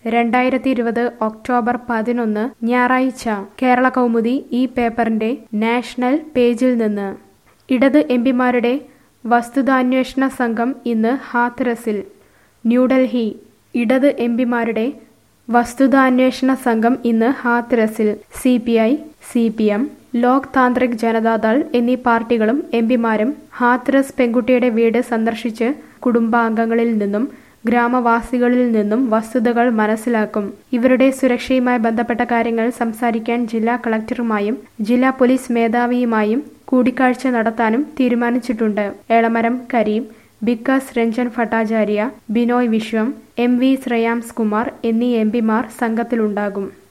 രണ്ടായിരത്തി ഇരുപത് ഒക്ടോബർ പതിനൊന്ന് ഞായറാഴ്ച കേരള കൗമുദി ഈ പേപ്പറിന്റെ നാഷണൽ പേജിൽ നിന്ന് ഇടത് എംപിമാരുടെ വസ്തുതാന്വേഷണ സംഘം ഇന്ന് ഹാത്രസിൽ ന്യൂഡൽഹി ഇടത് എംപിമാരുടെ വസ്തുതാന്വേഷണ സംഘം ഇന്ന് ഹാത്രസിൽ C P I C P M Lok Tantrik Janata Dal എന്നീ പാർട്ടികളും എംപിമാരും ഹാത്രസ് പെൺകുട്ടിയുടെ വീട് സന്ദർശിച്ച് കുടുംബാംഗങ്ങളിൽ നിന്നും ഗ്രാമവാസികളിൽ നിന്നും വസ്തുതകൾ മനസ്സിലാക്കും ഇവരുടെ സുരക്ഷയുമായി ബന്ധപ്പെട്ട കാര്യങ്ങൾ സംസാരിക്കാൻ ജില്ലാ കളക്ടറുമായും ജില്ലാ പോലീസ് മേധാവിയുമായും കൂടിക്കാഴ്ച നടത്താനും തീരുമാനിച്ചിട്ടുണ്ട് എളമരം കരീം ബിക്കാസ് രഞ്ജൻ ഭട്ടാചാര്യ ബിനോയ് വിശ്വം എം വി ശ്രേയാംസ് കുമാർ എന്നീ എംപിമാർ സംഘത്തിലുണ്ടാകും